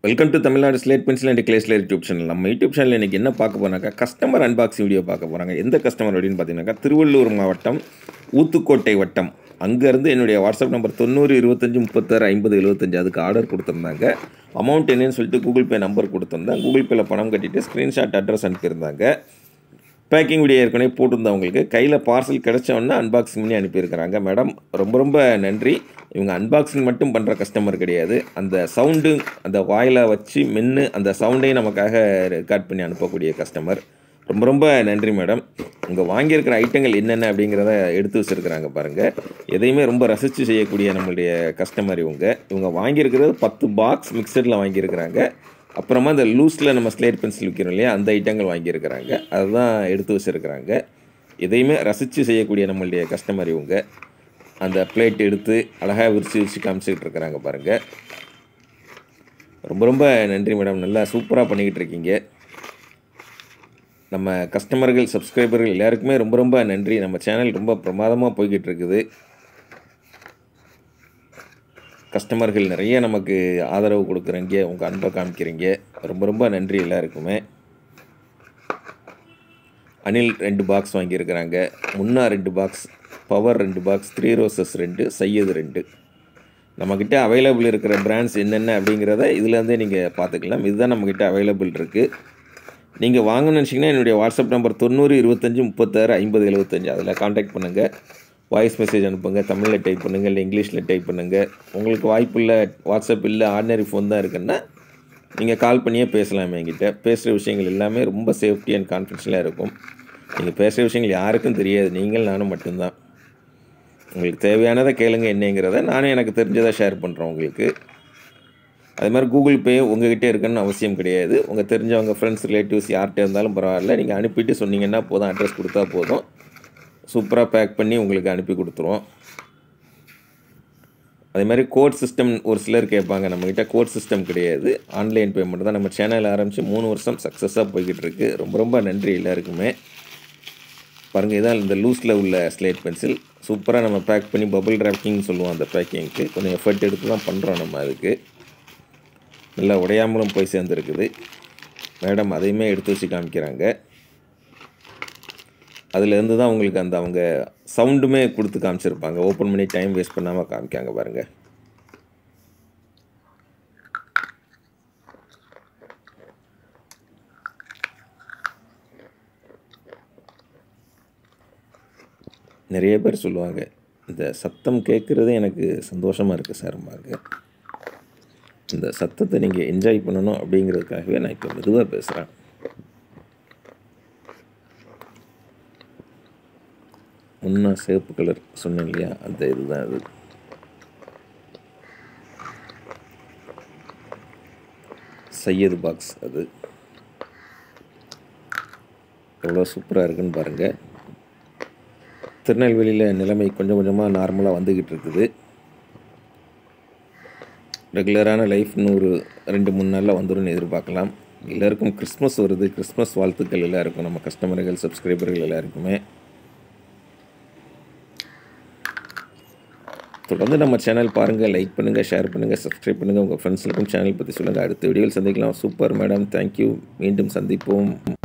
welcome to Tamil Nadu slate pencil and கிளேஸ்ல YouTube channel நம்ம YouTube channel இன்றைக்கி என்ன பார்க்க போனாக்கா கஸ்டமர் அன்பாக்சிங் வீடியோ பார்க்க போகிறாங்க எந்த கஸ்டமர் அப்படின்னு பார்த்தீங்கன்னாக்கா திருவள்ளூர் மாவட்டம் ஊத்துக்கோட்டை வட்டம் அங்கேருந்து என்னுடைய வாட்ஸ்அப் நம்பர் தொண்ணூறு இருபத்தஞ்சி முப்பத்தாறு ஐம்பது எழுபத்தஞ்சு அதுக்கு ஆர்டர் கொடுத்துருந்தாங்க அமௌண்ட் என்னன்னு சொல்லிட்டு கூகுள் பே நம்பர் கொடுத்துருந்தேன் கூகுள் பேயில் பணம் கட்டிட்டு ஸ்க்ரீன்ஷாட் அட்ரஸ் அனுப்பியிருந்தாங்க பேக்கிங் வீடியோ ஏற்கனவே போட்டிருந்தவங்களுக்கு கையில் பார்சல் கிடைச்சவொன்னே அன்பாக்சிங் பண்ணி அனுப்பியிருக்கிறாங்க மேடம் ரொம்ப ரொம்ப நன்றி இவங்க அன்பாக்சிங் மட்டும் பண்ணுற கஸ்டமர் கிடையாது அந்த சவுண்டு அந்த வாயில் வச்சு மென்று அந்த சவுண்டையும் நமக்காக ரெக்கார்ட் பண்ணி அனுப்பக்கூடிய கஸ்டமர் ரொம்ப ரொம்ப நன்றி மேடம் இங்கே வாங்கியிருக்கிற ஐட்டங்கள் என்னென்ன அப்படிங்கிறத எடுத்து வச்சுருக்கிறாங்க பாருங்கள் எதையுமே ரொம்ப ரசித்து செய்யக்கூடிய நம்மளுடைய கஸ்டமர் இவங்க இவங்க வாங்கியிருக்கிறது பத்து பாக்ஸ் மிக்சரில் வாங்கியிருக்கிறாங்க அப்புறமா இந்த லூஸில் நம்ம ஸ்லேட் பென்சில் விற்கிறோம் இல்லையா அந்த ஐட்டங்கள் வாங்கியிருக்கிறாங்க அதுதான் எடுத்து வச்சுருக்கிறாங்க எதையுமே ரசித்து செய்யக்கூடிய நம்மளுடைய கஸ்டமர் இவங்க அந்த பிளேட் எடுத்து அழகாக விரித்து விரித்து காமிச்சிக்கிட்டு இருக்கிறாங்க பாருங்கள் ரொம்ப ரொம்ப நன்றி மேடம் நல்லா சூப்பராக பண்ணிக்கிட்டு இருக்கீங்க நம்ம கஸ்டமர்கள் சப்ஸ்கிரைபர்கள் எல்லாருக்குமே ரொம்ப ரொம்ப நன்றி நம்ம சேனல் ரொம்ப பிரமாதமாக போய்கிட்டு இருக்குது கஸ்டமர்கள் நிறைய நமக்கு ஆதரவு கொடுக்குறீங்க உங்கள் அன்பை காமிக்கிறீங்க ரொம்ப ரொம்ப நன்றி எல்லாருக்குமே அனில் ரெண்டு பாக்ஸ் வாங்கியிருக்கிறாங்க முன்னா ரெண்டு பாக்ஸ் பவர் ரெண்டு பாக்ஸ் த்ரீ ரோசஸ் ரெண்டு சையது ரெண்டு நம்மக்கிட்ட அவைலபிள் இருக்கிற பிராண்ட்ஸ் என்னென்ன அப்படிங்கிறத இதுலேருந்தே நீங்கள் பார்த்துக்கலாம் இதுதான் நம்மக்கிட்ட அவைலபிள் இருக்குது நீங்கள் வாங்கணும்னு நினச்சிங்கன்னா என்னுடைய வாட்ஸ்அப் நம்பர் தொண்ணூறு இருபத்தஞ்சி முப்பத்தாறு ஐம்பது எழுபத்தஞ்சு அதில் காண்டாக்ட் பண்ணுங்கள் வாய்ஸ் மெசேஜ் அனுப்புங்க தமிழில் டைப் பண்ணுங்கள் இல்லை இங்கிலீஷில் டைப் பண்ணுங்கள் உங்களுக்கு வாய்ப்பு இல்லை வாட்ஸ்அப் இல்லை ஆர்டினரி ஃபோன் தான் இருக்குன்னா நீங்கள் கால் பண்ணியே பேசலாம் என்கிட்ட பேசுகிற விஷயங்கள் எல்லாமே ரொம்ப சேஃப்டி அண்ட் கான்ஃபிடென்ஷியலாக இருக்கும் நீங்கள் பேசுகிற விஷயங்கள் யாருக்கும் தெரியாது நீங்கள் நானும் மட்டும்தான் உங்களுக்கு தேவையானதை கேளுங்க என்னங்கிறத நானும் எனக்கு தெரிஞ்சதை ஷேர் பண்ணுறேன் உங்களுக்கு அது மாதிரி கூகுள் பே உங்ககிட்ட இருக்குன்னு அவசியம் கிடையாது உங்கள் தெரிஞ்சவங்க ஃப்ரெண்ட்ஸ் ரிலேட்டிவ்ஸ் யார்கிட்ட இருந்தாலும் பரவாயில்ல நீங்கள் அனுப்பிட்டு சொன்னீங்கன்னா போதும் அட்ரஸ் கொடுத்தா போதும் சூப்பராக பேக் பண்ணி உங்களுக்கு அனுப்பி கொடுத்துருவோம் அதே மாதிரி கோட் சிஸ்டம் ஒரு சிலர் கேட்பாங்க நம்மக்கிட்ட கோட் சிஸ்டம் கிடையாது ஆன்லைன் பேமெண்ட் தான் நம்ம சேனல் ஆரம்பித்து மூணு வருஷம் சக்ஸஸாக போய்கிட்டு இருக்கு ரொம்ப ரொம்ப நன்றி எல்லாருக்குமே பாருங்கள் இதான் இந்த லூஸில் உள்ள ஸ்லேட் பென்சில் சூப்பராக நம்ம பேக் பண்ணி பபிள் ரேப்பிங் சொல்லுவோம் அந்த பேக்கிங்க்கு கொஞ்சம் எஃபர்ட் எடுத்து தான் பண்ணுறோம் நம்ம அதுக்கு நல்லா உடையாமலும் போய் சேர்ந்துருக்குது மேடம் அதையுமே எடுத்து வச்சு காமிக்கிறாங்க அதுலேருந்து தான் உங்களுக்கு அந்த அவங்க சவுண்டுமே கொடுத்து காமிச்சிருப்பாங்க ஓப்பன் பண்ணி டைம் வேஸ்ட் பண்ணாமல் காமிக்காங்க பாருங்கள் நிறைய பேர் சொல்லுவாங்க இந்த சத்தம் கேட்குறது எனக்கு சந்தோஷமாக இருக்குது சார் பாருங்க இந்த சத்தத்தை நீங்கள் என்ஜாய் பண்ணணும் அப்படிங்கிறதுக்காகவே நான் இப்போ மெதுவாக பேசுகிறேன் முன்னா சிவப்பு கலர் சொன்னேன் இல்லையா அந்த இதுதான் அது சையது பாக்ஸ் அது எவ்வளோ சூப்பராக இருக்குன்னு பாருங்கள் திருநெல்வேலியில் நிலைமை கொஞ்சம் கொஞ்சமாக நார்மலாக வந்துக்கிட்டு இருக்குது ரெகுலரான லைஃப்னு ஒரு ரெண்டு மூணு நாளில் வந்துடும் எதிர்பார்க்கலாம் எல்லாருக்கும் கிறிஸ்மஸ் வருது கிறிஸ்மஸ் வாழ்த்துக்கள் எல்லாருக்கும் நம்ம கஸ்டமர்கள் சப்ஸ்கிரைபர்கள் எல்லாருக்குமே தொடர்ந்து நம்ம சேனல் பாருங்கள் லைக் பண்ணுங்கள் ஷேர் பண்ணுங்கள் சப்ஸ்கிரைப் பண்ணுங்கள் உங்கள் ஃப்ரெண்ட்ஸுக்கும் சேனல் பற்றி சொல்லுங்கள் அடுத்த வீடியோவில் சந்திக்கலாம் சூப்பர் மேடம் தேங்க்யூ மீண்டும் சந்திப்போம்